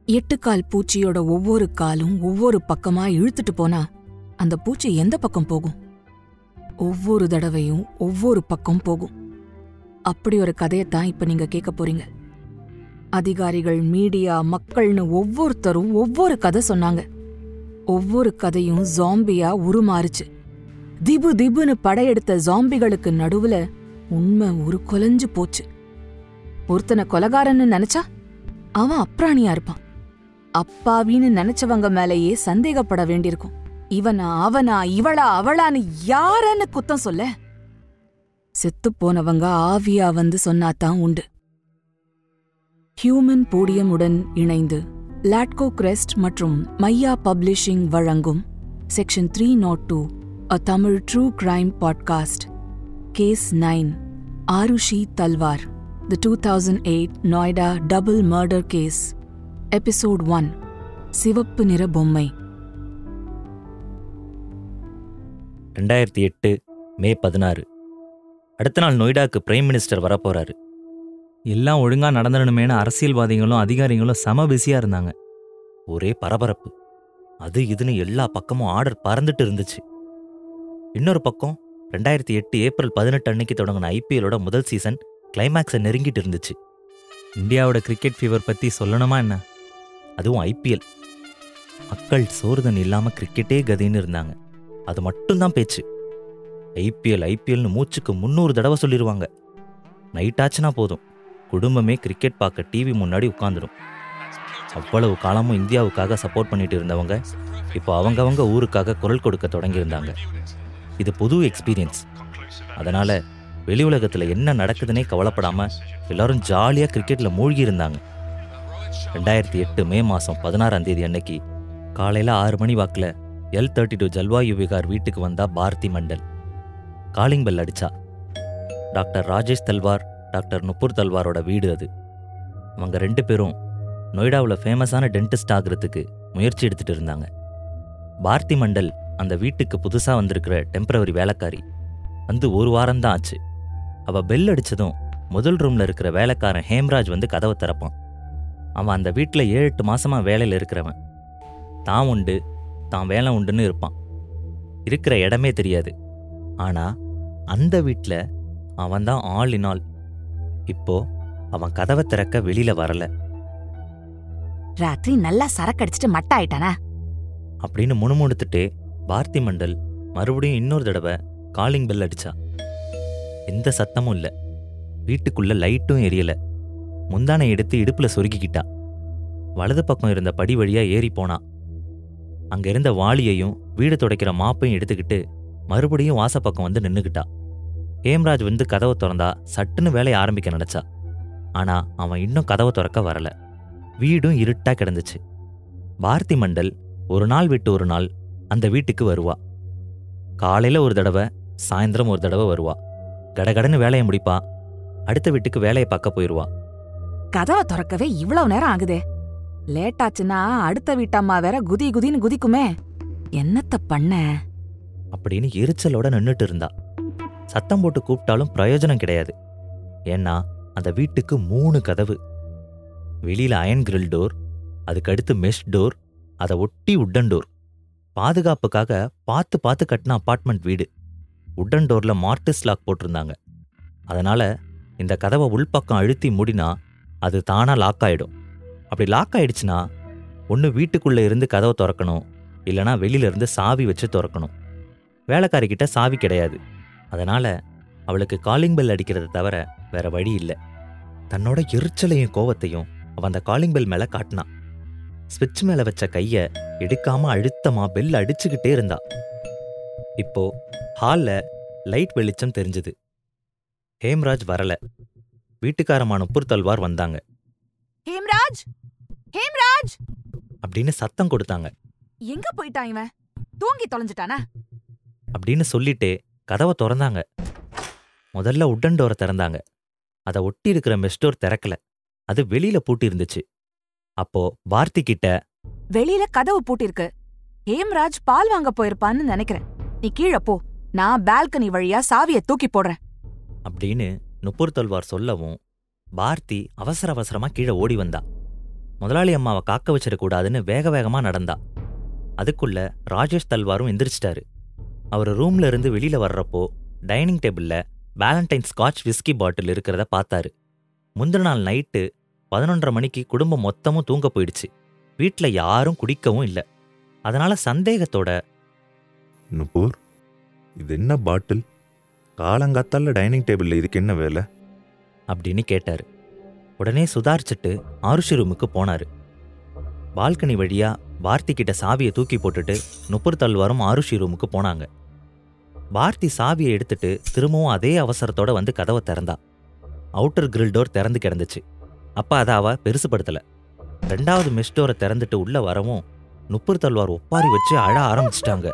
எட்டுக்கால் பூச்சியோட ஒவ்வொரு காலும் ஒவ்வொரு பக்கமா இழுத்துட்டு போனா அந்த பூச்சி எந்த பக்கம் போகும் ஒவ்வொரு தடவையும் ஒவ்வொரு பக்கம் போகும் அப்படி ஒரு கதையத்தான் இப்ப நீங்க கேட்க போறீங்க அதிகாரிகள் மீடியா மக்கள்னு ஒவ்வொருத்தரும் ஒவ்வொரு கதை சொன்னாங்க ஒவ்வொரு கதையும் ஜாம்பியா உருமாறுச்சு திபு திபுன்னு படையெடுத்த ஜாம்பிகளுக்கு நடுவுல உண்மை ஒரு கொலைஞ்சு போச்சு ஒருத்தனை கொலகாரன்னு நினைச்சா அவன் அப்ராணியா இருப்பான் அப்பாவின்னு நினைச்சவங்க மேலேயே சந்தேகப்பட வேண்டியிருக்கும் இவனா அவனா இவளா அவளான்னு யாரன்னு குத்தம் சொல்ல செத்துப் போனவங்க ஆவியா வந்து சொன்னாதான் உண்டு ஹியூமன் போடியமுடன் இணைந்து லாட்கோ கிரெஸ்ட் மற்றும் மையா பப்ளிஷிங் வழங்கும் section three nought two a Tamil true crime podcast case nine Aarushi Talwar the two thousand eight Noida double murder case episode one சிவப்பு நிற பொம்மை ரெண்டாயிரத்தி எட்டு மே பதினாறு அடுத்த நாள் நொய்டாக்கு பிரைம் மினிஸ்டர் வரப்போறாரு எல்லாம் ஒழுங்கா நடந்துடணுமேனு அரசியல்வாதிகளும் அதிகாரிகளும் செம பிஸியா இருந்தாங்க ஒரே பரபரப்பு அது இதுன்னு எல்லா பக்கமும் ஆர்டர் பறந்துட்டு இருந்துச்சு இன்னொரு பக்கம் ரெண்டாயிரத்தி எட்டு ஏப்ரல் பதினெட்டு அன்னைக்கு தொடங்கின ஐபிஎல்லோட முதல் சீசன் கிளைமேக்ஸை நெருங்கிட்டு இருந்துச்சு இந்தியாவோட கிரிக்கெட் ஃபீவர் பத்தி சொல்லணுமா என்ன அதுவும் ஐபிஎல் மக்கள் சோறுதன் இல்லாம கிரிக்கெட்டே கதின்னு இருந்தாங்க அது மட்டும்தான் பேச்சு ஐபிஎல் ஐபிஎல்னு மூச்சுக்கு முந்நூறு தடவை சொல்லிடுவாங்க நைட் ஆச்சுன்னா போதும் குடும்பமே கிரிக்கெட் பார்க்க டிவி முன்னாடி உட்காந்துடும் அவ்வளவு காலமும் இந்தியாவுக்காக சப்போர்ட் பண்ணிட்டு இருந்தவங்க இப்போ அவங்கவங்க ஊருக்காக குரல் கொடுக்க தொடங்கியிருந்தாங்க இது புது எக்ஸ்பீரியன்ஸ் அதனால வெளி உலகத்துல என்ன நடக்குதுன்னே கவலைப்படாம எல்லாரும் ஜாலியா கிரிக்கெட்ல மூழ்கி இருந்தாங்க ரெண்டாயிரத்தி எட்டு மே மாசம் பதினாறாம் தேதி அன்னைக்கு காலையில ஆறு மணி வாக்குல L thirty two Jalvayu Vihar வீட்டுக்கு வந்தா பாரதி மண்டல் காலிங் பெல் அடிச்சா டாக்டர் ராஜேஷ் தல்வார் டாக்டர் நுப்பூர் தல்வாரோட வீடு அது அவங்க ரெண்டு பேரும் நொய்டாவில் ஃபேமஸான டென்டிஸ்ட் ஆகிறதுக்கு முயற்சி எடுத்துட்டு இருந்தாங்க பாரதி மண்டல் அந்த வீட்டுக்கு புதுசாக வந்திருக்கிற டெம்பரவரி வேலைக்காரி வந்து ஒரு வாரம்தான் ஆச்சு அவ பெல் அடிச்சதும் முதல் ரூம்ல இருக்கிற வேலைக்காரன் ஹேம்ராஜ் வந்து கதவை திறப்பான் அவன் அந்த வீட்டில் ஏழு எட்டு மாசமா வேலையில் இருக்கிறவன் தான் உண்டு தான் வேலை உண்டுன்னு இருப்பான் இருக்கிற இடமே தெரியாது ஆனா அந்த வீட்டில் அவன் தான் ஆல் இன் ஆல் இப்போ அவன் கதவை திறக்க வெளியில வரல ராத்திரி நல்லா சரக்கடிச்சிட்டு மட்ட ஆயிட்டானா அப்படின்னு முணுமுணுத்துட்டே பாரதி மண்டல் மறுபடியும் இன்னொரு தடவை காலிங் பெல் அடிச்சா எந்த சத்தமும் இல்ல வீட்டுக்குள்ள லைட்டும் எரியல முந்தானை எடுத்து இடுப்புல சொருகிக்கிட்டா வலது பக்கம் இருந்த படி வழியா ஏறி போனா அங்க இருந்த வாளியையும் வீடு துடைக்கிற மாப்பையும் எடுத்துக்கிட்டு மறுபடியும் வாசப்பக்கம் வந்து நின்னுக்கிட்டா ஹேம்ராஜ் வந்து கதவை திறந்தா சட்டுன்னு வேலையை ஆரம்பிக்க நினைச்சா ஆனா அவன் இன்னும் கதவை திறக்க வரல வீடும் இருட்டா கிடந்துச்சு பாரதி மண்டல் ஒரு நாள் விட்டு ஒரு நாள் அந்த வீட்டுக்கு வருவா காலையில ஒரு தடவை சாயந்தரம் ஒரு தடவை வருவா கடகடன்னு வேலையை முடிப்பா அடுத்த வீட்டுக்கு வேலையை பார்க்க போயிருவா கதவை திறக்கவே இவ்வளவு நேரம் ஆகுதே லேட் ஆச்சுன்னா அடுத்த வீட்டம்மா வேற குதி குதின்னு குதிக்குமே என்னத்த பண்ண அப்படின்னு எரிச்சலோட நின்னுட்டு இருந்தா சத்தம் போட்டு கூப்பிட்டாலும் பிரயோஜனம் கிடையாது ஏன்னா அந்த வீட்டுக்கு மூணு கதவு வெளியில அயன் கிரில் டோர் அதுக்கடுத்து மெஷ் டோர் அதை ஒட்டி உட்டன் டோர் பாதுகாப்புக்காக பார்த்து பார்த்து கட்டின அப்பார்ட்மெண்ட் வீடு உட்டன் டோர்ல மார்டிஸ் லாக் போட்டிருந்தாங்க அதனால இந்த கதவை உள்பக்கம் அழுத்தி மூடினா அது தானா லாக் ஆயிடும் அப்படி லாக் ஆயிடுச்சுன்னா ஒன்று வீட்டுக்குள்ள இருந்து கதவை திறக்கணும் இல்லனா வெளியில இருந்து சாவி வச்சு திறக்கணும் வேலைக்காரிக்கிட்ட சாவி கிடையாது அதனால அவளுக்கு காலிங் பெல் அடிக்கிறத தவிர வேற வழி இல்லை தன்னோட எரிச்சலையும் கோவத்தையும் அவன் அந்த காலிங் பெல் மேல காட்டினான் ஸ்விட்ச் மேல வச்ச கைய எடுக்காம அழுத்தமா பெல் அடிச்சுக்கிட்டே இருந்தா இப்போ ஹால்ல லைட் வெளிச்சம் தெரிஞ்சது ஹேம்ராஜ் வரல வீட்டுக்காரமான புர்தல்வார் வந்தாங்க ஹேம்ராஜ் ஹேம்ராஜ் அப்படின்னு சத்தம் கொடுத்தாங்க எங்க போயிட்டான் இவன் தூங்கி தொலைஞ்சிட்டானா அப்படின்னு சொல்லிட்டே கதவை திறந்தாங்க முதல்ல உட்டன் டோரை திறந்தாங்க அதை ஒட்டி இருக்கிற மெஸ்டோர் திறக்கல அது வெளியில பூட்டி இருந்துச்சு அப்போ பார்த்தி கிட்ட வெளியில கதவு பூட்டிருக்கு ஹேம்ராஜ் பால் வாங்க போயிருப்பான்னு நினைக்கிறேன் நீ கீழே போ நான் பால்கனி வழியா சாவிய தூக்கி போடுறேன் அப்படின்னு நுப்பூர் தல்வார் சொல்லவும் பார்த்தி அவசர அவசரமா கீழே ஓடி வந்தா முதலாளி அம்மாவை காக்க வச்சிடக்கூடாதுன்னு வேக வேகமா நடந்தா அதுக்குள்ள ராஜேஷ் தல்வாரும் எந்திரிச்சிட்டாரு அவர் ரூம்ல இருந்து வெளியில வர்றப்போ டைனிங் டேபிள்ல வேலண்டைன் ஸ்காட்ச் விஸ்கி பாட்டில் இருக்கிறத பார்த்தாரு முந்தின நாள் நைட்டு பதினொன்றரை மணிக்கு குடும்பம் மொத்தமும் தூங்க போயிடுச்சு வீட்ல யாரும் குடிக்கவும் இல்லை அதனால சந்தேகத்தோட நுபூர் இது என்ன பாட்டில் காலங்காத்தால டைனிங் டேபிளில் இதுக்கு என்ன வேலை அப்படின்னு கேட்டாரு உடனே சுதாரிச்சுட்டு ஆருஷி ரூமுக்கு போனாரு பால்கனி வழியா பார்த்தி கிட்ட சாவியை தூக்கி போட்டுட்டு நுப்பர் தல்வாரும் ஆருஷி ரூமுக்கு போனாங்க பார்த்தி சாவியை எடுத்துட்டு திரும்பவும் அதே அவசரத்தோட வந்து கதவை திறந்தா அவுட்டர் கிரில் டோர் திறந்து கிடந்துச்சு அப்ப அதை அவ பெருசுப்படுத்தல ரெண்டாவது மெஷ் டோரை திறந்துட்டு உள்ள வரவும் நுப்பர் தல்வார் ஒப்பாரி வச்சு அழ ஆரம்பிச்சிட்டாங்க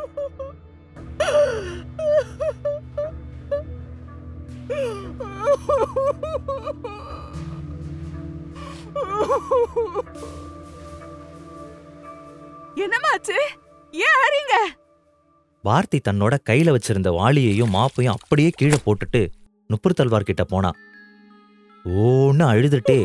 என்னமாச்சு ஏன் அறீங்க பார்த்தி தன்னோட கையில வச்சிருந்த வாளியையும் மாப்பையும் அப்படியே கீழே போட்டுட்டு நுப்பர் தல்வார் கிட்ட போனா ஓன்னு அழுதுட்டே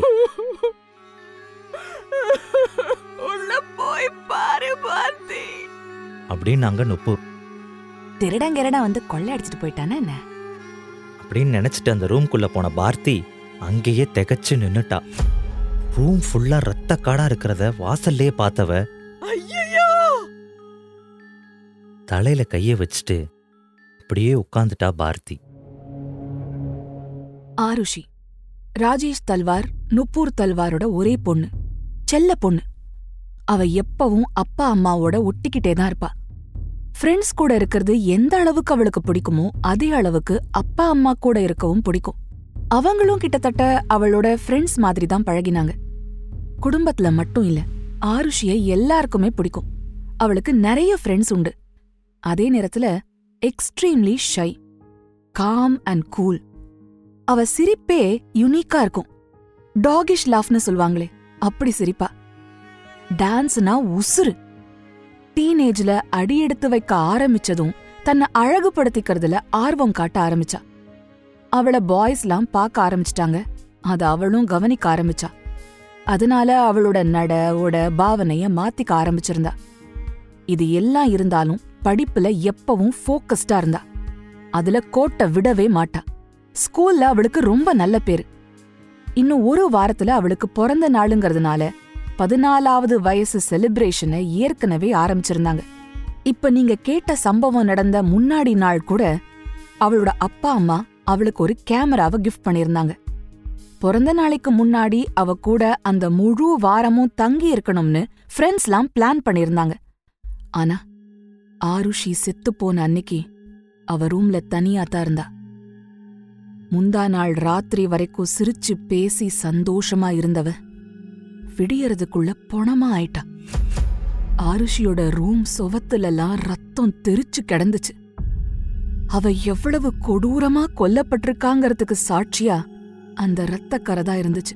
உள்ள போய் பாரு பார்த்தி அப்படின்னாங்க நுப்பூர் திருடன் கிரடன் வந்து கொள்ளை அடிச்சிட்டு போயிட்டானே என்ன அப்படின்னு நினைச்சிட்டு அந்த ரூம்குள்ள போன பார்த்தி அங்கேயே திகச்சு நின்னுட்டா ரூம் ஃபுல்லா ரத்த காடா இருக்கிறத வாசல்லே பார்த்தவ ஐயோ தலையில கைய வச்சுட்டு அப்படியே உட்கார்ந்துட்டா பார்த்தி ஆருஷி ராஜேஷ் தல்வார் நுப்பூர் தல்வாரோட ஒரே பொண்ணு செல்ல பொண்ணு அவ எப்பவும் அப்பா அம்மாவோட ஒட்டிக்கிட்டே தான் இருப்பா ஃப்ரெண்ட்ஸ் கூட இருக்கிறது எந்த அளவுக்கு அவளுக்கு பிடிக்குமோ அதே அளவுக்கு அப்பா அம்மா கூட இருக்கவும் பிடிக்கும் அவங்களும் கிட்டத்தட்ட அவளோட ஃப்ரெண்ட்ஸ் மாதிரி தான் பழகினாங்க குடும்பத்துல மட்டும் இல்ல ஆருஷிய எல்லாருக்குமே பிடிக்கும் அவளுக்கு நிறைய ஃப்ரெண்ட்ஸ் உண்டு அதே நேரத்துல extremely shy calm and cool அவ சிரிப்பே யுனிக்கா இருக்கும் டாகிஷ் லாஃப்னு சொல்வாங்களே அப்படி சிரிப்பா டான்ஸ்னா உசுரு டீனேஜ்ல அடியெடுத்து வைக்க ஆரம்பிச்சதும் தன்னை அழகுபடுத்திக்கிறதுல ஆர்வம் காட்ட ஆரம்பிச்சா அவளை பாய்ஸ்லாம் பார்க்க ஆரம்பிச்சிட்டாங்க அத அவளும் கவனிக்க ஆரம்பிச்சா அதனால அவளோட நட உட பாவனைய மாத்திக்க ஆரம்பிச்சிருந்தா இது எல்லாம் இருந்தாலும் படிப்புல எப்பவும் ஃபோக்கஸ்டா இருந்தா அதுல கோட்டை விடவே மாட்டா ஸ்கூல்ல அவளுக்கு ரொம்ப நல்ல பேரு இன்னும் ஒரு வாரத்துல அவளுக்கு பிறந்த நாளுங்கிறதுனால பதினாலாவது வயசு செலிப்ரேஷனை ஏற்கனவே ஆரம்பிச்சிருந்தாங்க இப்ப நீங்க கேட்ட சம்பவம் நடந்த முன்னாடி நாள் கூட அவளோட அப்பா அம்மா அவளுக்கு ஒரு கேமராவை கிஃப்ட் பண்ணிருந்தாங்க பிறந்த நாளைக்கு முன்னாடி அவ கூட அந்த முழு வாரமும் தங்கி இருக்கணும்னு ஃப்ரெண்ட்ஸ்லாம் பிளான் பண்ணிருந்தாங்க ஆனா ஆருஷி செத்து போன அன்னைக்கு அவ ரூம்ல தனியா தான் இருந்தா முந்தா நாள் ராத்திரி வரைக்கும் சிரிச்சு பேசி சந்தோஷமா இருந்தவ விடியறதுக்குள்ள பொணமா ஆயிட்டா ஆருஷியோட ரூம் சுவத்துலலாம் ரத்தம் தெரிச்சு கிடந்துச்சு அவ எவ்வளவு கொடூரமா கொல்லப்பட்டிருக்காங்கறதுக்கு சாட்சியா அந்த ரத்த கரதா இருந்துச்சு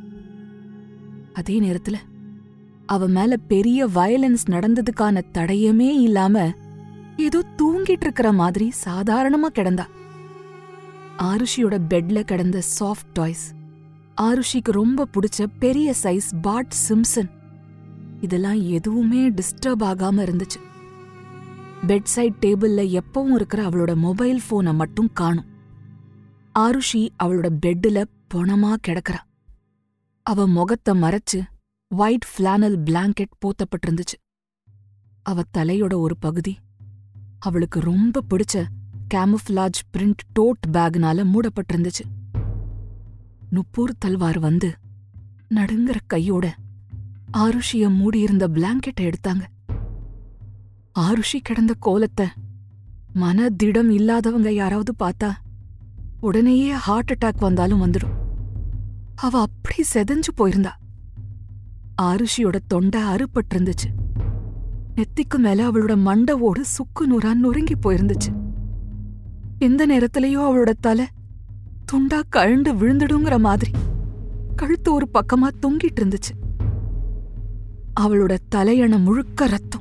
அதே நேரத்துல அவ மேல பெரிய வயலன்ஸ் நடந்ததுக்கான தடயமே இல்லாம ஏதோ தூங்கிட்டு இருக்கிற மாதிரி சாதாரணமா கிடந்தா ஆருஷியோட பெட்ல கிடந்த சாஃப்ட் டாய்ஸ் ஆருஷிக்கு ரொம்ப பிடிச்ச பெரிய சைஸ் பாட் சிம்சன் இதெல்லாம் எதுவுமே டிஸ்டர்ப் ஆகாம இருந்துச்சு பெட் சைட் டேபிள்ல எப்பவும் இருக்கிற அவளோட மொபைல் போனை மட்டும் காணும் ஆருஷி அவளோட பெட்டுல பொணமா கிடக்கறா அவ முகத்தை மறைச்சு ஒயிட் ஃபிளானல் பிளாங்கெட் போத்தப்பட்டிருந்துச்சு அவ தலையோட ஒரு பகுதி அவளுக்கு ரொம்ப பிடிச்ச கேமஃப்லாஜ் பிரிண்ட் டோட் பேக்னால மூடப்பட்டிருந்துச்சு நுப்பூர் தல்வார் வந்து நடுங்கற கையோட ஆருஷிய மூடியிருந்த பிளாங்கெட்டை எடுத்தாங்க ஆருஷி கிடந்த கோலத்தை மன திடம் இல்லாதவங்க யாராவது பார்த்தா உடனேயே ஹார்ட் அட்டாக் வந்தாலும் வந்துடும் அவ அப்படி செதஞ்சு போயிருந்தா ஆருஷியோட தொண்டை அறுபட்டிருந்துச்சு நெத்திக்கு மேல அவளோட மண்டவோடு சுக்கு நூறா நொறுங்கி போயிருந்துச்சு எந்த நேரத்திலயோ அவளோட தலை துண்டா கழண்டு விழுந்துடுங்கிற மாதிரி கழுத்து ஒரு பக்கமா தொங்கிட்டு இருந்துச்சு அவளோட தலையண முழுக்க ரத்தம்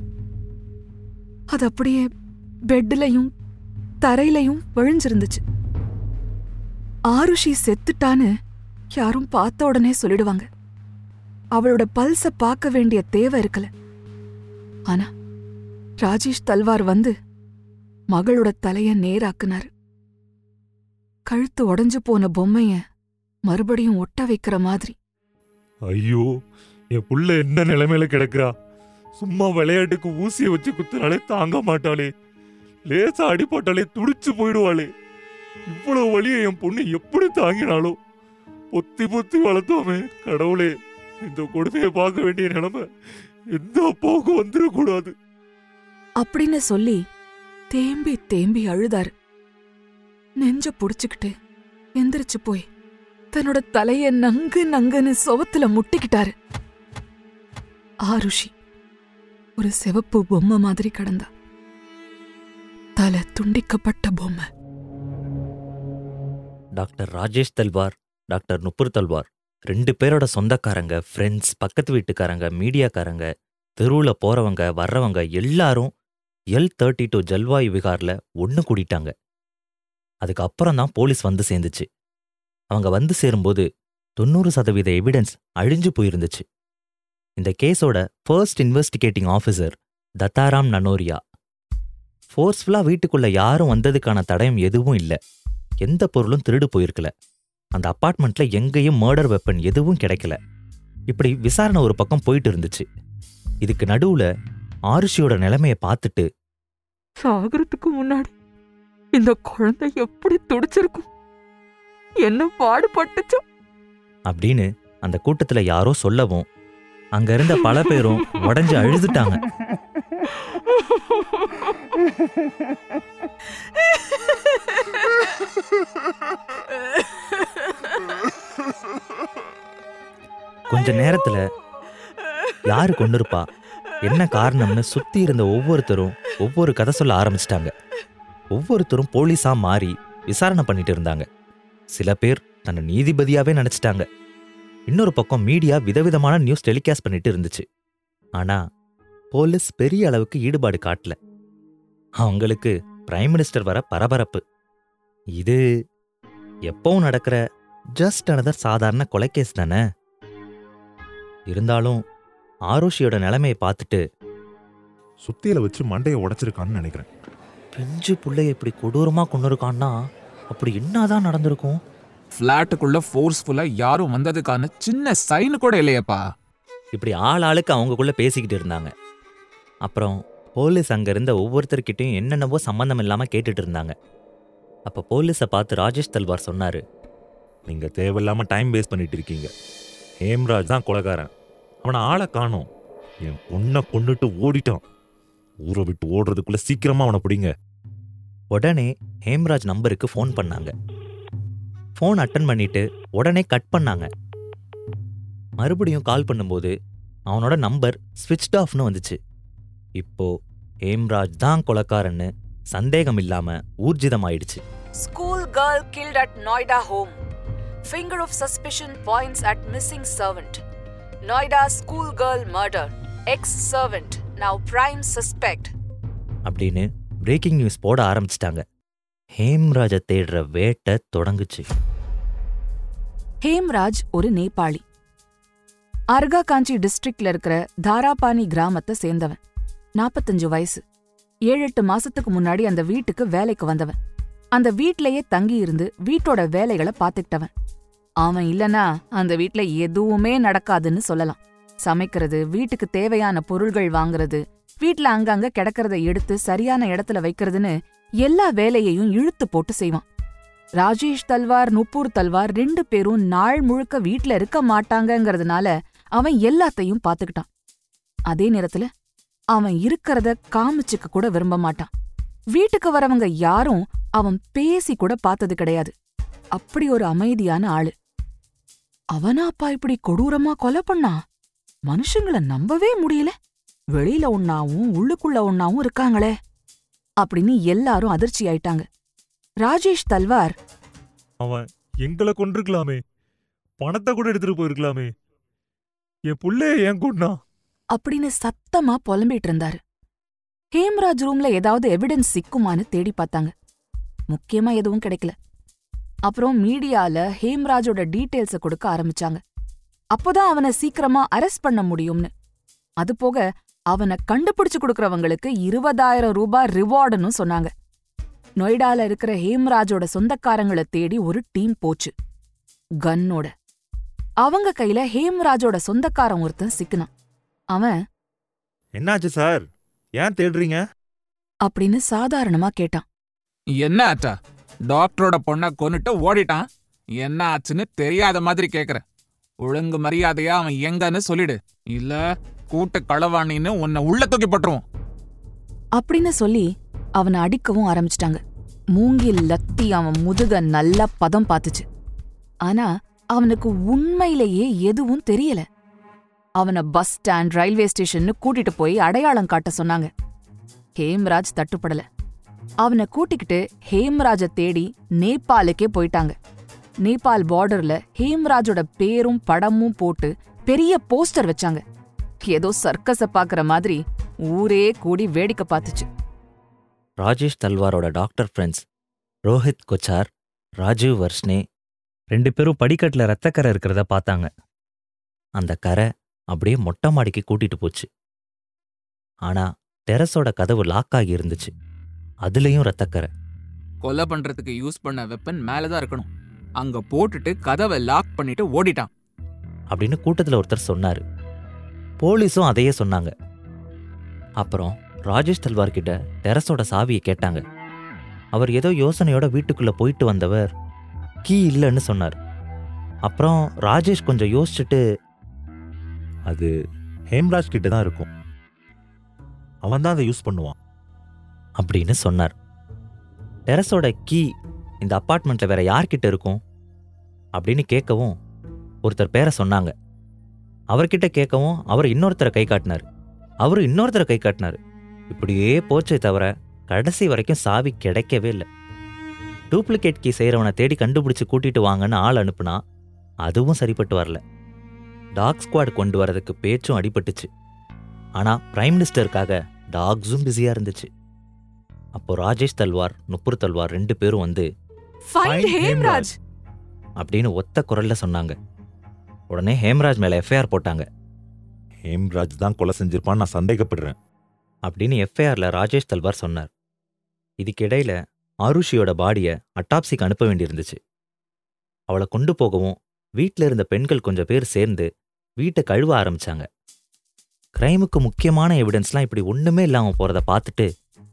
அது அப்படியே பெட்லயும் தரையிலையும் விழிஞ்சிருந்துச்சு ஆருஷி செத்துட்டான்னு யாரும் பார்த்த உடனே சொல்லிடுவாங்க அவளோட பல்ஸ பார்க்க வேண்டிய தேவை இருக்கல ஆனா ராஜேஷ் தல்வார் வந்து மகளோட தலைய நேராக்குனாரு கழுத்து உடைஞ்சு போன பொம்மைய மறுபடியும் ஒட்ட வைக்கிற மாதிரி ஐயோ என் புள்ள என்ன நிலைமையில கிடக்குறா சும்மா விளையாட்டுக்கு ஊசியை வச்சு குத்துனாலே தாங்க மாட்டாளே லேசா அடிபட்டாலே துடிச்சு போயிடுவாளே இவ்வளவு வலியை என் பொண்ணு எப்படி தாங்கினாலோ பொத்தி பொத்தி வளர்த்தோமே கடவுளே இந்த கொடுமையை பார்க்க வேண்டிய நிலைமை எந்த அப்பாவுக்கும் வந்துடக்கூடாது அப்படின்னு சொல்லி தேம்பி தேம்பி அழுதாரு நெஞ்ச புடிச்சுக்கிட்டு எந்திரிச்சு போய் தன்னோட தலைய நங்கு நங்குன்னு சுவத்துல முட்டிக்கிட்டாரு ஆருஷி ஒரு சிவப்பு பொம்மை மாதிரி கிடந்தா தலை துண்டிக்கப்பட்ட பொம்மை டாக்டர் ராஜேஷ் தல்வார் டாக்டர் நுப்புர் தல்வார் ரெண்டு பேரோட சொந்தக்காரங்க ஃப்ரெண்ட்ஸ் பக்கத்து வீட்டுக்காரங்க மீடியாக்காரங்க தெருவில் போறவங்க வர்றவங்க எல்லாரும் எல் தேர்ட்டி டூ ஜல்வாயு விகாரில் ஒன்று கூடிட்டாங்க அதுக்கப்புறம் தான் போலீஸ் வந்து சேர்ந்துச்சு அவங்க வந்து சேரும்போது தொண்ணூறு சதவீத எவிடன்ஸ் அழிஞ்சு போயிருந்துச்சு இந்த கேஸோட first investigating officer Dattaram Nanoria ஃபோர்ஸ்ஃபுல்லாக வீட்டுக்குள்ள யாரும் வந்ததுக்கான தடயம் எதுவும் இல்லை எந்த பொருளும் திருடு போயிருக்கல அந்த அப்பார்ட்மெண்ட்ல எங்கேயும் மர்டர் வெப்பன் எதுவும் கிடைக்கல இப்படி விசாரணை ஒரு பக்கம் போயிட்டு இருந்துச்சு இதுக்கு நடுவுல ஆருஷியோட நிலைமைய பார்த்துட்டு சாகறதுக்கு முன்னாடி இந்த குழந்தை எப்படி துடிச்சிருக்கும் என்ன பாடுபட்டுச்சோ அப்படின்னு அந்த கூட்டத்துல யாரோ சொல்லவும் அங்க இருந்த பல பேரும் உடஞ்சு அழுதுட்டாங்க கொஞ்ச நேரத்துல யாரு கொண்டிருப்பா என்ன காரணம்னு சுத்தி இருந்த ஒவ்வொருத்தரும் ஒவ்வொரு கதை சொல்ல ஆரம்பிச்சிட்டாங்க ஒவ்வொருத்தரும் போலீஸா மாறி விசாரணை பண்ணிட்டு இருந்தாங்க சில பேர் தன்னை நீதிபதியாவே நினைச்சிட்டாங்க இன்னொரு பக்கம் மீடியா விதவிதமான நியூஸ் டெலிகாஸ்ட் பண்ணிட்டு இருந்துச்சு ஆனா போலீஸ் பெரிய அளவுக்கு ஈடுபாடு காட்டல அவங்களுக்கு பிரைம் மினிஸ்டர் வர பரபரப்பு இது எப்பவும் நடக்கிற ஜஸ்ட் another சாதாரண கொலைகேஸ் தானே இருந்தாலும் ஆருஷியோட நிலைமையை பார்த்துட்டு சுத்தியில வச்சு மண்டையை உடைச்சிருக்கான்னு நினைக்கிறேன் பிஞ்சு புள்ளைய இப்படி கொடூரமா கொண்டு இருக்கான்னா அப்படி என்னதான் நடந்திருக்கும் ஃப்ளாட்டுக்குள்ள ஃபோர்ஸ்ஃபுல்லா யாரும் வந்ததுக்கான சின்ன சைன் கூட இல்லையேப்பா இப்படி ஆள் ஆளுக்கு அவங்கக்குள்ள பேசிக்கிட்டு இருந்தாங்க அப்புறம் போலீஸ் அங்க இருந்த ஒவ்வொருத்தர்கிட்டயும் என்னென்னவோ சம்மந்தம் இல்லாம கேட்டுட்டு இருந்தாங்க அப்ப போலீஸை பார்த்து ராஜேஷ் தல்வார் சொன்னாரு நீங்க தேவையில்லாம டைம் வேஸ்ட் பண்ணிட்டு இருக்கீங்க ஹேம்ராஜ் தான் கொலைகாரன் அவனை ஆளை காணோம் என் பொண்ணை கொண்டுட்டு ஓடிட்டான் ஊரை விட்டு ஓடுறதுக்குள்ள சீக்கிரமா அவனை பிடிங்க உடனே ஹேம்ராஜ் நம்பருக்கு ஃபோன் பண்ணாங்க ஃபோன் அட்டன் பண்ணிட்டு உடனே கட் பண்ணாங்க மறுபடியும் கால் பண்ணும்போது அவனோட நம்பர் ஸ்விட்ச்ட் ஆஃப்னு வந்துச்சு இப்போ ஹேம்ராஜ் தான் கொலைக்காரன்னு சந்தேகம் இல்லாம ஊர்ஜிதமாயிடுச்சு School girl killed at Noida home. Finger of suspicion points at missing servant. Noida school girl murder. Ex-servant, now prime suspect. அப்படின்னு பிரேக்கிங் நியூஸ் போட ஆரம்பிச்சிட்டாங்க ஹேம்ராஜை தேடுற வேட்டை தொடங்குச்சு ஹேம்ராஜ் ஒரு நேபாளி அர்கா காஞ்சி டிஸ்ட்ரிக்ட்ல இருக்கிற தாராபானி கிராமத்தை சேர்ந்தவன் நாப்பத்தஞ்சு வயசு ஏழு எட்டு மாசத்துக்கு முன்னாடி அந்த வீட்டுக்கு வேலைக்கு வந்தவன் அந்த வீட்லயே தங்கி இருந்து வீட்டோட வேலைகளை பாத்துக்கிட்டவன் அவன் இல்லனா அந்த வீட்ல எதுவுமே நடக்காதுன்னு சொல்லலாம் சமைக்கிறது வீட்டுக்கு தேவையான பொருள்கள் வாங்குறது வீட்ல அங்கங்க கிடக்கிறத எடுத்து சரியான இடத்துல வைக்கிறதுன்னு எல்லா வேலையையும் இழுத்து போட்டு செய்வான் ராஜேஷ் தல்வார் நுப்பூர் தல்வார் ரெண்டு பேரும் நாள் முழுக்க வீட்ல இருக்க மாட்டாங்கங்கறதுனால அவன் எல்லாத்தையும் பாத்துக்கிட்டான் அதே நேரத்துல அவன் இருக்கறத காமிச்சுக்க கூட விரும்ப மாட்டான் வீட்டுக்கு வரவங்க யாரும் அவன் பேசி கூட பார்த்தது கிடையாது அப்படி ஒரு அமைதியான ஆளு அவனா அப்பா இப்படி கொடூரமா கொலை பண்ணா மனுஷங்கள நம்பவே முடியல வெளியில ஒன்னாவும் உள்ளுக்குள்ள ஒன்னாவும் இருக்காங்களே அப்படின்னு எல்லாரும் அதிர்ச்சி ஆயிட்டாங்க ராஜேஷ் தல்வார் அவன் எங்களை கொண்டிருக்கலாமே பணத்தை கூட எடுத்துட்டு போயிருக்கலாமே என் புள்ளைய ஏன் கொண்டா அப்படின்னு சத்தமா புலம்பிட்டு இருந்தாரு ஹேம்ராஜ் ரூம்ல ஏதாவது எவிடன்ஸ் சிக்குமான்னு தேடி பார்த்தாங்க முக்கியமா எதுவும் கிடைக்கல அப்புறம் மீடியால ஹேம்ராஜோட டீட்டெயில்ஸ கொடுக்க ஆரம்பிச்சாங்க அப்போதான் அவனை சீக்கிரமா அரெஸ்ட் பண்ண முடியும்னு அது போக அவனை கண்டுபிடிச்சு கொடுக்கறவங்களுக்கு இருபதாயிரம் ரூபாய் ரிவார்டுன்னு சொன்னாங்க நொய்டால இருக்கிற ஹேம்ராஜோட சொந்தக்காரங்களை தேடி ஒரு டீம் போச்சு கன்னோட அவங்க கையில ஹேம்ராஜோட சொந்தக்காரன் ஒருத்தன் சிக்கினான் அவன் என்னாச்சு சார் ஏன் தேடுறீங்க அப்படின்னு சாதாரணமா கேட்டான் என்ன ஆச்சா டாக்டரோட பொண்ணை கொன்னுட்டு ஓடிட்டான் என்ன ஆச்சுன்னு தெரியாத மாதிரி கேக்குற ஒழுங்கு மரியாதையா அவன் எங்கன்னு சொல்லிடு இல்ல கூட்டு களவாணின்னு உன்னை உள்ள தூக்கி போட்டுருவோம் அப்படின்னு சொல்லி அவனை அடிக்கவும் ஆரம்பிச்சிட்டாங்க மூங்கில் லத்தி அவன் முதுக நல்லா பதம் பார்த்துச்சு ஆனா அவனுக்கு உண்மையிலேயே எதுவும் தெரியல அவனை பஸ் ஸ்டாண்ட் ரயில்வே ஸ்டேஷன்னு கூட்டிட்டு போய் அடையாளம் காட்ட சொன்னாங்க ஹேம்ராஜ் தட்டுப்படல அவனை கூட்டிக்கிட்டு ஹேம்ராஜ தேடி நேபாளுக்கே போயிட்டாங்க நேபாள் பார்டர்ல ஹேம்ராஜோட பேரும் படமும் போட்டு பெரிய போஸ்டர் வச்சாங்க ஏதோ சர்க்கஸ பாக்குற மாதிரி ஊரே கூடி வேடிக்கை பார்த்துச்சு ராஜேஷ் தல்வாரோட டாக்டர் ஃப்ரெண்ட்ஸ் ரோஹித் கொச்சார் ராஜீவ் வர்ஷ்னே ரெண்டு பேரும் படிக்கட்டில் ரத்தக்கரை இருக்கிறத பார்த்தாங்க அந்த கரை அப்படியே மொட்டை மாடிக்கு கூட்டிட்டு போச்சு ஆனா டெரஸோட கதவு லாக் ஆகி இருந்துச்சு அதுலயும் ரத்தக்கரை கொலை பண்றதுக்கு யூஸ் பண்ண வெப்பன் மேலதான் இருக்கணும் அங்க போட்டுட்டு கதவை லாக் பண்ணிட்டு ஓடிட்டான் அப்படின்னு கூட்டத்துல ஒருத்தர் சொன்னாரு போலீஸும் அதையே சொன்னாங்க அப்புறம் ராஜேஷ் தல்வார் கிட்ட டெரஸோட சாவியை கேட்டாங்க அவர் ஏதோ யோசனையோட வீட்டுக்குள்ள போயிட்டு வந்தவர் கீ இல்லைன்னு சொன்னார் அப்புறம் ராஜேஷ் கொஞ்சம் யோசிச்சுட்டு அது ஹேம்ராஜ் கிட்ட தான் இருக்கும் அவன் தான் அதை யூஸ் பண்ணுவான் அப்படின்னு சொன்னார் டெரஸோட கீ இந்த அப்பார்ட்மெண்ட்ல வேற யார்கிட்ட இருக்கும் அப்படின்னு கேட்கவும் ஒருத்தர் பேரை சொன்னாங்க அவர்கிட்ட கேட்கவும் அவர் இன்னொருத்தரை கை காட்டினார் அவரு இன்னொருத்தரை கை காட்டினார் இப்படியே போச்சே தவிர கடைசி வரைக்கும் சாவி கிடைக்கவே இல்லை டூப்ளிகேட் கீ செய்கிறவனை தேடி கண்டுபிடிச்சு கூட்டிட்டு வாங்கன்னு ஆள் அனுப்புனா அதுவும் சரிப்பட்டு வரல டாக் ஸ்குவாட் கொண்டு வரதுக்கு பேச்சும் அடிபட்டுச்சு ஆனா பிரைம் மினிஸ்டருக்காக டாக்ஸும் பிஸியா இருந்துச்சு அப்போ ராஜேஷ் தல்வார் நுப்புர் தல்வார் ரெண்டு பேரும் வந்து ஃபைண்ட் ஹேம்ராஜ் அப்படின்னு ஒத்த குரல்ல சொன்னாங்க உடனே ஹேம்ராஜ் மேல எஃப்ஐஆர் போட்டாங்க ஹேம்ராஜ் தான் கொலை செஞ்சிருப்பான்னு நான் சந்தேகப்படுறேன் அப்படின்னு எஃப்ஐஆர்ல ராஜேஷ் தல்வார் சொன்னார் இதுக்கிடையில ஆருஷியோட பாடியை அட்டாப்சிக்கு அனுப்ப வேண்டியிருந்துச்சு அவளை கொண்டு போகவும் வீட்டில் இருந்த பெண்கள் கொஞ்சம் பேர் சேர்ந்து வீட்டை கழுவ ஆரம்பிச்சாங்க கிரைமுக்கு முக்கியமான எவிடன்ஸ்லாம் இப்படி ஒண்ணுமே இல்லாம போறத பார்த்துட்டு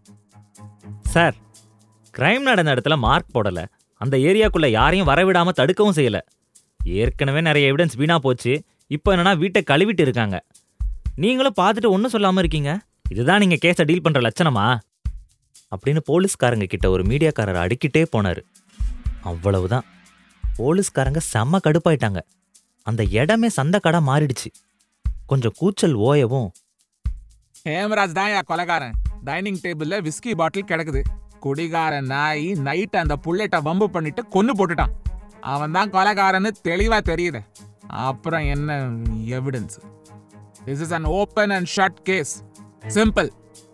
சார் கிரைம் நடந்த இடத்துல மார்க் போடல அந்த ஏரியாக்குள்ள யாரையும் வரவிடாம தடுக்கவும் செய்யல ஏற்கனவே நிறைய எவிடன்ஸ் வீணா போச்சு இப்போ என்னன்னா வீட்டை கழுவிட்டு இருக்காங்க நீங்களும் பார்த்துட்டு ஒன்றும் சொல்லாம இருக்கீங்க இதுதான் நீங்க கேஸை டீல் பண்ற லட்சணமா அப்படின்னு போலீஸ்காரங்க கிட்ட ஒரு மீடியாக்காரர் அடிக்கிட்டே போனாரு அவ்வளவுதான் போலீஸ்காரங்க செம்ம கடுப்பாயிட்டாங்க அந்த இடமே சந்தக்கடா மாறிடுச்சு கொஞ்சம் கூச்சல் ஓயவும் ஹேமராஜ் தான் என் கொலைகாரன் டைனிங் டேபிள்ல விஸ்கி பாட்டில் கிடக்குது குடிகாரன் நாய் நைட் அந்த புல்லட்டை வம்பு பண்ணிட்டு கொன்னு போட்டுட்டான் அவன் தான் கொலைகாரன்னு தெளிவா தெரியுது அப்புறம் என்ன evidence this is an open and shut case simple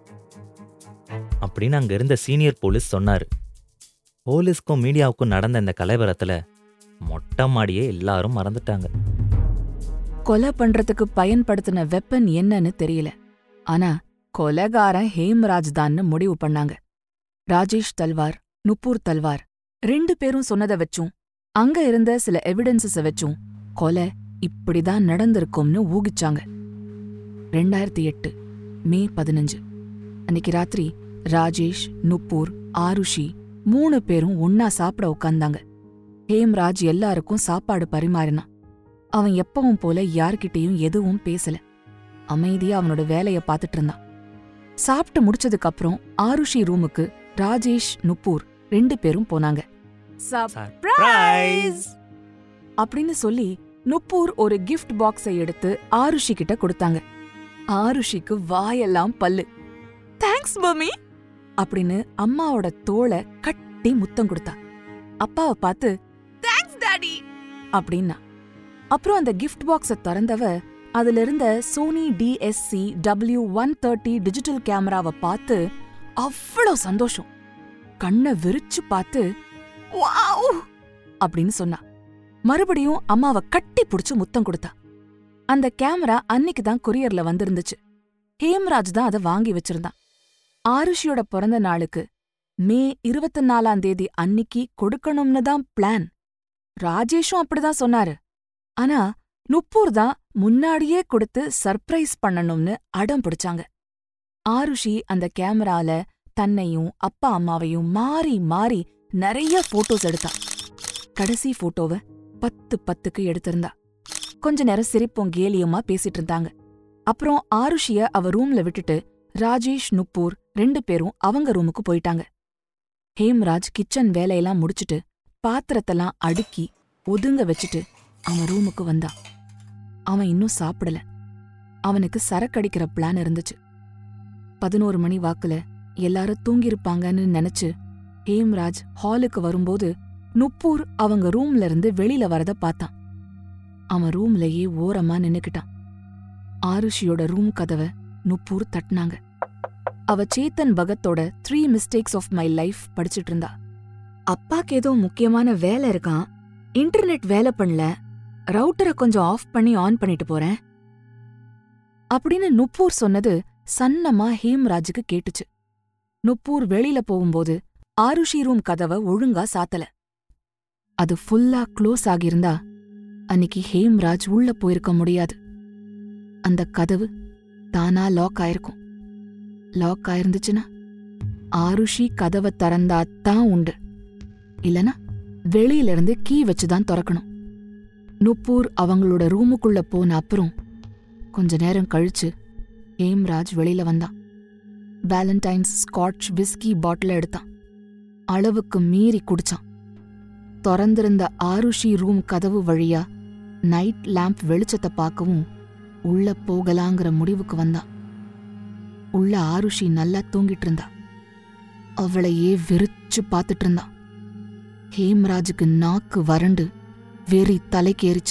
அப்படின்னு அங்க இருந்த சீனியர் போலீஸ் சொன்னாரு போலீஸ்க்கும் மீடியாவுக்கும் நடந்த இந்த கலைவரத்துல மொட்டை மாடியே எல்லாரும் மறந்துட்டாங்க கொலை பண்றதுக்கு பயன்படுத்தின வெப்பன் என்னன்னு தெரியல ஆனா கொலைகாரன் ஹேம்ராஜ் தான்னு முடிவு பண்ணாங்க ராஜேஷ் தல்வார் நுப்பூர் தல்வார் ரெண்டு பேரும் சொன்னதை வச்சும் அங்க இருந்த சில எவிடன்சஸ வச்சும் கொலை இப்படிதான் நடந்திருக்கும்னு ஊகிச்சாங்க ரெண்டாயிரத்தி எட்டு மே பதினஞ்சு அன்னைக்கு ராத்திரி ராஜேஷ் நுப்பூர் ஆருஷி மூணு பேரும் ஒன்னா சாப்பிட உட்கார்ந்தாங்க ஹேம்ராஜ் எல்லாருக்கும் சாப்பாடு பரிமாறினான் அவன் எப்பவும் போல யார்கிட்டயும் எதுவும் பேசல அமைதியா அவனோட வேலைய பார்த்துட்டு இருந்தான் சாப்பிட்டு முடிச்சதுக்கு அப்புறம் ஆருஷி ரூமுக்கு ராஜேஷ் நுப்பூர் ரெண்டு பேரும் போனாங்க சர்ப்ரைஸ் அப்படின்னு சொல்லி நுப்பூர் ஒரு கிஃப்ட் பாக்ஸை எடுத்து ஆருஷி கிட்ட கொடுத்தாங்க ஆருஷிக்கு வாயெல்லாம் பல்லு தேங்க்ஸ் மம்மி அப்படின்னு அம்மாவோட தோளை கட்டி முத்தம் கொடுத்தா அப்பாவை பார்த்து தேங்க்ஸ் டாடி அப்படின்னா அப்புறம் அந்த கிஃப்ட் பாக்ஸ திறந்தவ அதுல இருந்த Sony DSC W one thirty digital கேமராவை பார்த்து அவ்வளோ சந்தோஷம் கண்ணை விரிச்சு பார்த்து வாவ் அப்படின்னு சொன்னா மறுபடியும் அம்மாவை கட்டி புடிச்சு முத்தம் கொடுத்தா அந்த கேமரா அன்னிக்கு தான் கொரியர்ல வந்திருந்துச்சு ஹேம்ராஜ் தான் அதை வாங்கி வச்சிருந்தான் ஆருஷியோட பிறந்த நாளுக்கு மே இருபத்தி நாலாம் தேதி அன்னிக்கு கொடுக்கணும்னு தான் பிளான் ராஜேஷும் அப்படிதான் சொன்னாரு ஆனா நுப்பூர் தான் முன்னாடியே கொடுத்து சர்ப்ரைஸ் பண்ணணும்னு அடம் பிடிச்சாங்க ஆருஷி அந்த கேமரால தன்னையும் அப்பா அம்மாவையும் மாறி மாறி நிறைய போட்டோஸ் எடுத்தா கடைசி போட்டோவ பத்து பத்துக்கு எடுத்திருந்தா கொஞ்ச நேரம் சிரிப்பும் கேலியுமா பேசிட்டு இருந்தாங்க அப்புறம் ஆருஷிய அவ ரூம்ல விட்டுட்டு ராஜேஷ் நுப்பூர் ரெண்டு பேரும் அவங்க ரூமுக்கு போயிட்டாங்க ஹேம்ராஜ் கிச்சன் வேலையெல்லாம் முடிச்சிட்டு பாத்திரத்தெல்லாம் அடுக்கி ஒதுங்க வச்சுட்டு அவன் ரூமுக்கு வந்தான் அவன் இன்னும் சாப்பிடல அவனுக்கு சரக்கடிக்கிற பிளான் இருந்துச்சு பதினோரு மணி வாக்குல எல்லாரும் தூங்கிருப்பாங்கன்னு நினைச்சு ஹேம்ராஜ் ஹாலுக்கு வரும்போது நுப்பூர் அவங்க ரூம்ல இருந்து வெளியில வரத பார்த்தான் அவன் ரூம்லயே ஓரமா நின்னுக்கிட்டான் ஆருஷியோட ரூம் கதவை நுப்பூர் தட்டினாங்க அவ சேத்தன் பகத்தோட three mistakes of my life படிச்சிட்டு இருந்தா அப்பாக்கு ஏதோ முக்கியமான வேலை இருக்கான் இன்டர்நெட் வேலை பண்ணல ரவுட்டரை கொஞ்சம் ஆஃப் பண்ணி ஆன் பண்ணிட்டு போறேன் அப்படின்னு நுப்பூர் சொன்னது சன்னமா ஹேம்ராஜுக்கு கேட்டுச்சு நுப்பூர் வெளியில போகும்போது ஆருஷி ரூம் கதவை ஒழுங்கா சாத்தல அது ஃபுல்லா க்ளோஸ் ஆகியிருந்தா அன்னிக்கு ஹேம்ராஜ் உள்ள போயிருக்க முடியாது அந்த கதவு தானா லாக் ஆயிருக்கும் லாக் ஆயிருந்துச்சுன்னா ஆருஷி கதவை திறந்தா தான் உண்டு இல்லனா வெளியில இருந்து கீ வச்சுதான் திறக்கணும் நுப்பூர் அவங்களோட ரூமுக்குள்ள போன அப்புறம் கொஞ்ச நேரம் கழிச்சு ஹேம்ராஜ் வெளியில வந்தான் வேலண்டைன்ஸ் ஸ்காட்ச் விஸ்கி பாட்டில் எடுத்தான் அளவுக்கு மீறி குடிச்சான் திறந்திருந்த ஆருஷி ரூம் கதவு வழியா நைட் லேம்ப் வெளிச்சத்தை பார்க்கவும் உள்ள போகலாங்கிற முடிவுக்கு வந்தான் உள்ள ஆருஷி நல்லா தூங்கிட்டு இருந்தா அவளையே வெறிச்சு பார்த்துட்டு இருந்தான் ஹேம்ராஜுக்கு நாக்கு வறண்டு வெறி தலைக்கேறிச்சு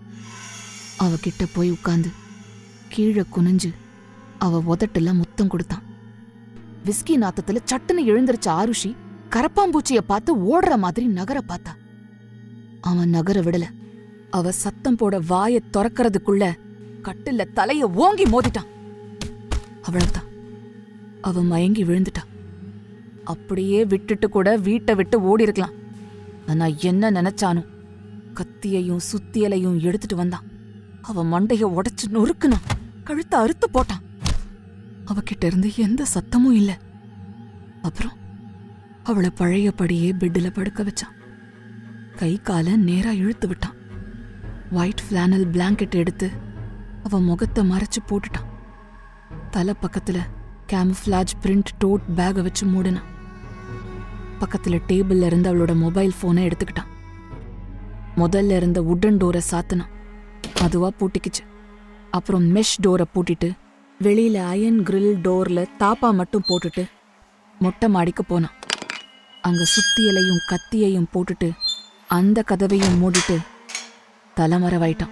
அவகிட்ட போய் உட்கார்ந்து கீழே குனிஞ்சு அவ உதட்டுல முத்தம் கொடுத்தான் விஸ்கி நாத்தத்துல சட்டுன்னு எழுந்திருச்ச ஆருஷி கரப்பாம்பூச்சிய பார்த்து ஓடுற மாதிரி நகர பார்த்தா அவன் நகர விடல அவ சத்தம் போட வாய திறக்கறதுக்குள்ள கட்டில்ல தலைய ஓங்கி மோதிட்டான் அவ்வளவுதான் அவ மயங்கி விழுந்துட்டா அப்படியே விட்டுட்டு கூட வீட்டை விட்டு ஓடி இருக்கலாம் ஆனா என்ன நினைச்சானோ கத்தியையும் சுத்தியலையும் எடுத்துட்டு வந்தான் அவ மண்டைய உடைச்சு நொறுக்குனான் கழுத்த அறுத்து போட்டான் அவகிட்ட இருந்து எந்த சத்தமும் இல்ல அப்புறம் அவளை பழையபடியே பெட்டில் படுக்க வச்சான் கை கால நேரா இழுத்து விட்டான் ஒயிட் ஃபிளானல் பிளாங்கெட் எடுத்து அவ முகத்தை மறைச்சு போட்டுட்டான் தலை பக்கத்துல கேமஃப்ளாஜ் பிரிண்ட் டோட் பேக வச்சு மூடினான் பக்கத்துல டேபிள்ல இருந்து அவளோட மொபைல் போனை எடுத்துக்கிட்டான் முதல்ல இருந்த உட்டன் டோரை சாத்தினான் அதுவா பூட்டிக்கிச்சு அப்புறம் மெஷ் டோரை பூட்டிட்டு வெளியில அயன் கிரில் டோர்ல தாப்பா மட்டும் போட்டுட்டு மொட்டை மாடிக்கு போனான் அங்க சுத்தியலையும் கத்தியையும் போட்டுட்டு அந்த கதவையும் மூடிட்டு தலைமறைவாயிட்டான்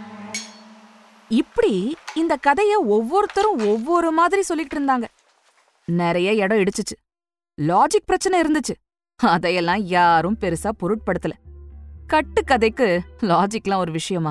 இப்படி இந்த கதைய ஒவ்வொருத்தரும் ஒவ்வொரு மாதிரி சொல்லிட்டு இருந்தாங்க நிறைய இடம் இடிச்சுச்சு லாஜிக் பிரச்சனை இருந்துச்சு அதையெல்லாம் யாரும் பெருசா பொருட்படுத்தல கட்டு கதைக்கு லாஜிக்லாம் ஒரு விஷயமா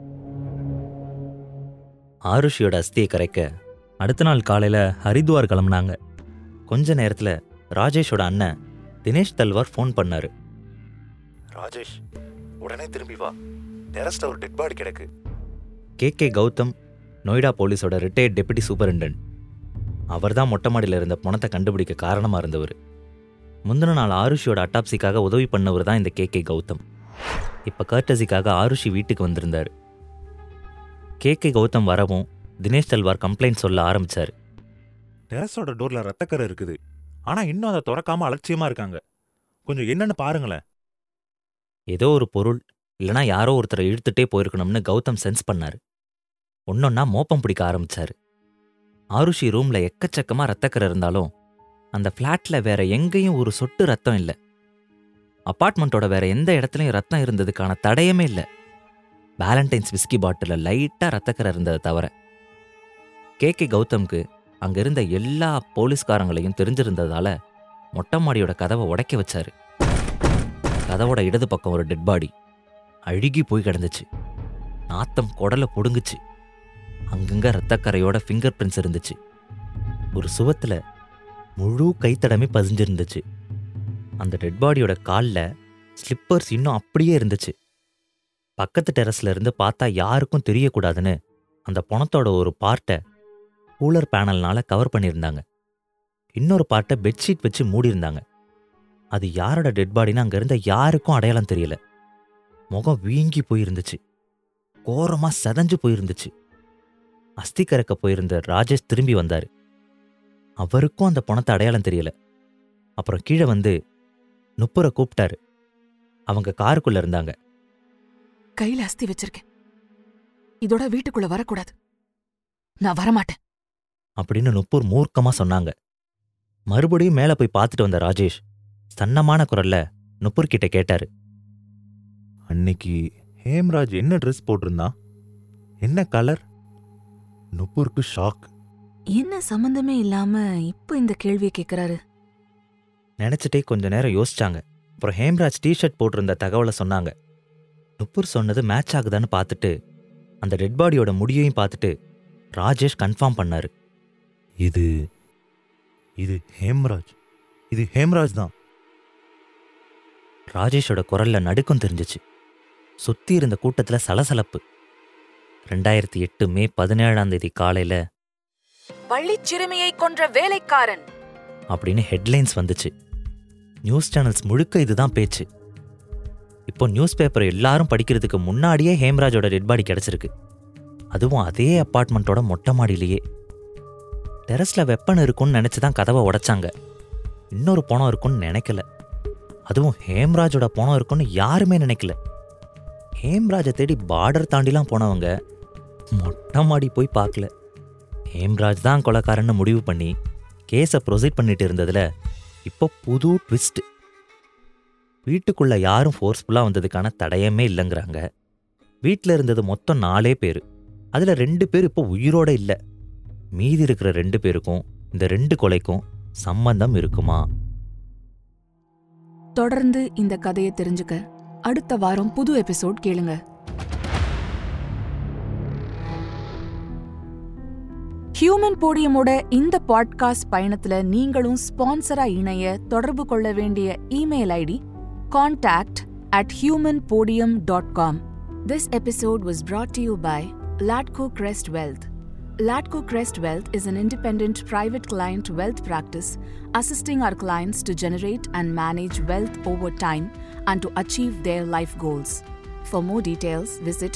ஆருஷியோட அஸ்தியை கரைக்க அடுத்த நாள் காலையில ஹரித்வார் கிளம்புனாங்க கொஞ்ச நேரத்துல ராஜேஷோட அண்ணன் தினேஷ் தல்வார் ஃபோன் பண்ணாரு ராஜேஷ் உடனே திரும்பி வா டெரஸ்ல ஒரு டெட் பாடி கிடக்கு கே கே கௌதம் நொய்டா போலீஸோட ரிட்டையர்ட் டெபுட்டி சூப்பரிண்டென்ட் அவர் தான் மொட்டை மாடியில் இருந்த பணத்தை கண்டுபிடிக்க காரணமாக இருந்தவர் முந்தின நாள் ஆருஷியோட அட்டாப்சிக்காக உதவி பண்ணவர் தான் இந்த கே கே கௌதம் இப்போ கர்டசிக்காக ஆருஷி வீட்டுக்கு வந்திருந்தார் கே கே கௌதம் வரவும் தினேஷ் தல்வார் கம்ப்ளைண்ட் சொல்ல ஆரம்பிச்சார் டெரஸோட டோர்ல ரத்தக்கரை இருக்குது ஆனா இன்னும் அதை திறக்காம அலட்சியமா இருக்காங்க கொஞ்சம் என்னன்னு பாருங்களேன் ஏதோ ஒரு பொருள் இல்லனா யாரோ ஒருத்தரை இழுத்துட்டே போயிருக்கணும்னு கௌதம் சென்ஸ் பண்ணாரு ஒன்னொன்னா மோப்பம் பிடிக்க ஆரம்பிச்சாரு ஆருஷி ரூம்ல எக்கச்சக்கமா ரத்தக்கரை இருந்தாலும் அந்த ஃப்ளாட்ல வேற எங்கேயும் ஒரு சொட்டு ரத்தம் இல்ல அப்பார்ட்மெண்ட்டோட வேற எந்த இடத்துலயும் ரத்தம் இருந்ததுக்கான தடயமே இல்ல வேலண்டைன்ஸ் விஸ்கி பாட்டில லைட்டா ரத்தக்கரை இருந்ததை தவிர கே கே கௌதம்க்கு அங்க இருந்த எல்லா போலீஸ்காரங்களையும் தெரிஞ்சிருந்ததால மொட்டை மாடியோட கதவை உடைக்க வச்சாரு கதவோட இடது பக்கம் ஒரு டெட் பாடி அழுகி போய் கிடந்துச்சு நாத்தம் குடல பொடுங்குச்சு அங்கங்க ரத்தக்கரையோட ஃபிங்கர் பிரிண்ட்ஸ் இருந்துச்சு ஒரு சுவத்துல முழு கைத்தடமே பதிஞ்சிருந்துச்சு அந்த டெட் பாடியோட காலில் ஸ்லிப்பர்ஸ் இன்னும் அப்படியே இருந்துச்சு பக்கத்து டெரஸ்ல இருந்து பார்த்தா யாருக்கும் தெரியக்கூடாதுன்னு அந்த பணத்தோட ஒரு பார்ட்டை கூலர் பேனல்னால கவர் பண்ணியிருந்தாங்க இன்னொரு பார்ட்டை பெட்ஷீட் வச்சு மூடியிருந்தாங்க அது யாரோட டெட் பாடின்னு அங்க இருந்த யாருக்கும் அடையாளம் தெரியல முகம் வீங்கி போயிருந்துச்சு கோரமா செதஞ்சு போயிருந்துச்சு அஸ்தி கறக்க போயிருந்த ராஜேஷ் திரும்பி வந்தாரு அவருக்கும் அந்த பணத்தை அடையாளம் தெரியல அப்புறம் கீழே வந்து நுப்புரை கூப்பிட்டாரு அவங்க காருக்குள்ள இருந்தாங்க கையில அஸ்தி வச்சிருக்கேன் இதோட வீட்டுக்குள்ள வரக்கூடாது நான் வரமாட்டேன் அப்படின்னு நுப்பூர் மூர்க்கமா சொன்னாங்க மறுபடியும் மேல போய் பார்த்துட்டு வந்த ராஜேஷ் சன்னமான குரல்ல நுப்பூர் கிட்ட கேட்டாரு அன்னைக்கு ஹேம்ராஜ் என்ன ட்ரெஸ் போட்டிருந்தான் என்ன கலர் நுப்பூருக்கு ஷாக் என்ன சம்பந்தமே இல்லாம இப்ப இந்த கேள்வியை கேக்குறாரு நினைச்சிட்டே கொஞ்ச நேரம் யோசிச்சாங்க அப்புறம் ஹேம்ராஜ் டிஷர்ட் போட்டிருந்த தகவலை சொன்னாங்க நுப்பூர் சொன்னது மேட்ச் ஆகுதான்னு பார்த்துட்டு அந்த டெட் பாடியோட முடியையும் பார்த்துட்டு ராஜேஷ் கன்ஃபார்ம் பண்ணாரு இது இது ஹேம்ராஜ் இது ஹேம்ராஜ் தான் ராஜேஷோட குரல்ல நடுக்கம் தெரிஞ்சுச்சு சுத்தி இருந்த கூட்டத்துல சலசலப்பு ரெண்டாயிரத்தி எட்டு மே பதினேழாம் தேதி காலையில பள்ளிச் சிறுமியை கொன்ற வேலைக்காரன் அப்படின்னு ஹெட்லைன்ஸ் வந்துச்சு நியூஸ் சேனல்ஸ் முழுக்க இதுதான் பேச்சு இப்போ நியூஸ் பேப்பர் எல்லாரும் படிக்கிறதுக்கு முன்னாடியே ஹேம்ராஜோட டெட் பாடி கிடைச்சிருக்கு அதுவும் அதே அப்பார்ட்மெண்ட்டோட மொட்டை மாடியிலேயே டெரஸ்ல வெப்பன் இருக்கும்னு நினைச்சு தான் கதவை உடைச்சாங்க இன்னொரு பணம் இருக்கும்னு நினைக்கல அதுவும் ஹேம்ராஜோட பணம் இருக்கும்னு யாருமே நினைக்கல ஹேம்ராஜை தேடி பார்டர் தாண்டிலாம் போனவங்க மொட்டை மாடி போய் பார்க்கல ஹேம்ராஜ் தான் கொலைக்காரன்னு முடிவு பண்ணி கேஸை ப்ரொசீட் பண்ணிட்டு இருந்ததுல இப்போ புது ட்விஸ்ட் வீட்டுக்குள்ள யாரும் ஃபோர்ஸ்ஃபுல்லாக வந்ததுக்கான தடயமே இல்லைங்கிறாங்க வீட்டில் இருந்தது மொத்தம் நாலே பேர் அதில் ரெண்டு பேர் இப்போ உயிரோட இல்லை மீதி இருக்கிற ரெண்டு பேருக்கும் இந்த ரெண்டு கொலைக்கும் சம்பந்தம் இருக்குமா தொடர்ந்து இந்த கதையை தெரிஞ்சுக்க அடுத்த வாரம் புது எபிசோட் கேளுங்க ஹியூமன் போடியமோட இந்த பாட்காஸ்ட் பயணத்துல நீங்களும் ஸ்பான்சரா இணைய தொடர்பு கொள்ள வேண்டிய email ID contact at human podium dot com this episode was brought to you by Latco Crest Wealth. Latco Crest Wealth is an independent private client wealth practice assisting our clients to generate and manage wealth over time and to achieve their life goals. For more details, visit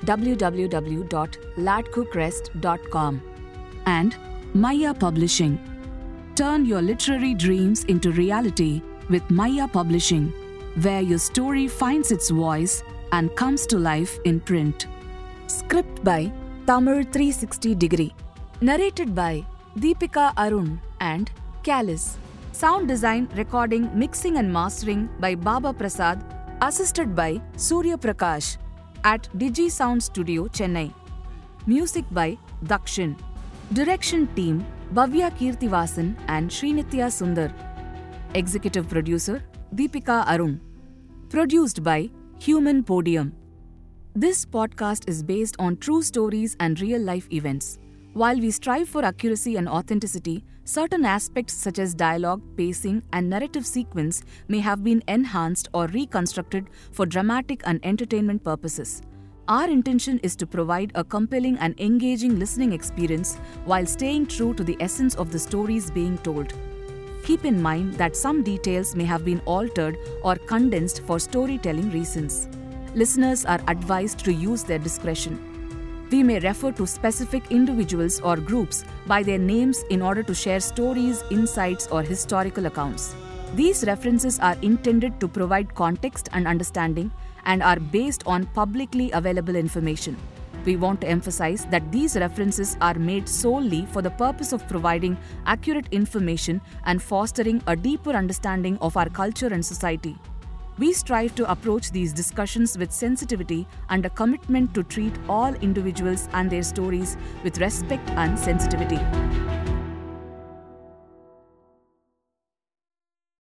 www.latcocrest.com. And Maya Publishing. Turn your literary dreams into reality with Maya Publishing, where your story finds its voice and comes to life in print. Script by Tamil 360 Degree. Narrated by Deepika Arun and Kalis. Sound design, recording, mixing, and mastering by Baba Prasad, assisted by Surya Prakash at Digi Sound Studio, Chennai. Music by Dakshin. Direction team Bhavya Kirtivasan and Srinitya Sundar. Executive producer Deepika Arun. Produced by Human Podium. This podcast is based on true stories and real life events. While we strive for accuracy and authenticity, certain aspects such as dialogue, pacing, and narrative sequence may have been enhanced or reconstructed for dramatic and entertainment purposes. Our intention is to provide a compelling and engaging listening experience while staying true to the essence of the stories being told. Keep in mind that some details may have been altered or condensed for storytelling reasons. Listeners are advised to use their discretion. We may refer to specific individuals or groups by their names in order to share stories, insights, or historical accounts. These references are intended to provide context and understanding and are based on publicly available information. We want to emphasize that these references are made solely for the purpose of providing accurate information and fostering a deeper understanding of our culture and society. We strive to approach these discussions with sensitivity and a commitment to treat all individuals and their stories with respect and sensitivity.